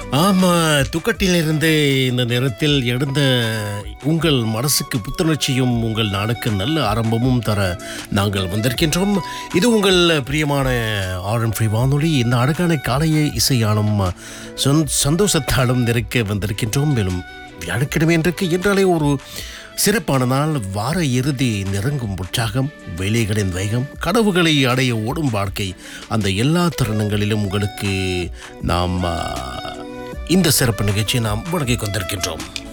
ஆமா துக்கட்டிலிருந்து இந்த நேரத்தில் எழுந்த உங்கள் மனசுக்கு புத்துணர்ச்சியும் உங்கள் நாளுக்கு நல்ல ஆரம்பமும் தர நாங்கள் வந்திருக்கின்றோம் இது உங்கள் பிரியமான ஆழம் ஃப்ரீ வானொலி இந்த அழகான காலையை இசையாலும் சொந்- சந்தோஷத்தாலும் நிறைக்க வந்திருக்கின்றோம் மேலும் வியாழக்கிழமை இன்றைக்கு என்றாலே ஒரு சிறப்பான நாள் வார இறுதி நெருங்கும் உற்சாகம் வேலைகளின் வேகம் கனவுகளை அடைய ஓடும் வாழ்க்கை அந்த எல்லா தருணங்களிலும் உங்களுக்கு நாம் ஆ, இந்த சிறப்பு நிகழ்ச்சியை நாம் வழங்கிக் கொண்டிருக்கின்றோம்